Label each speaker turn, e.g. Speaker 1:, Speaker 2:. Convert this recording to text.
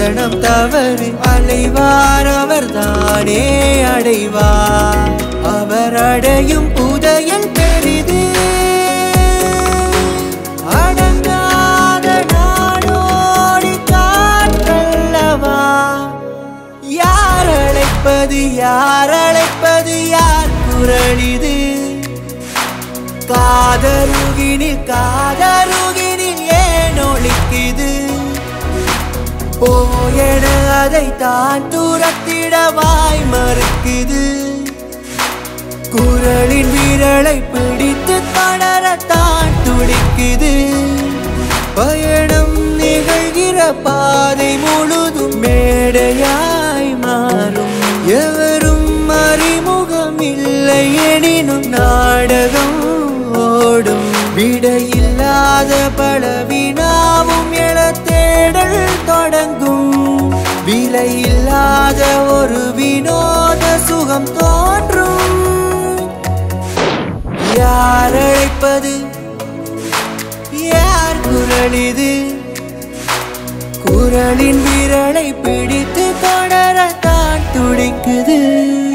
Speaker 1: சாதனம் தவறு அலைவார் அவர் தானே அடைவார் அவர் அடையும் புதையல் பெரிது அடங்காத நாடோடி காற்றல்லவா யார் அழைப்பது யார் அழைப்பது யார் குரலிது காதருகினில் காதருகினில் ஏன் ஒழிக்குது போயென அதை தான் தூரத்திட வாய் மறுக்குது குரலின் விரலை பிடித்து தொடரத்தான் துடிக்குது பயணம் நிகழ்கிற பாதை முழுதும் மேடையாய் மாறும் எவரும் அறிமுகம் இல்லை எனினும் நாடகம் ஓடும் விடையில்லாத பல வினாவும் என தேடல் தொடங்கும் விலையில்லாத ஒரு வினோத சுகம் தோன்றும் யார் அழைப்பது யார் குரல் இது குரலின் விரலை பிடித்து தொடரத்தான் துடிக்குது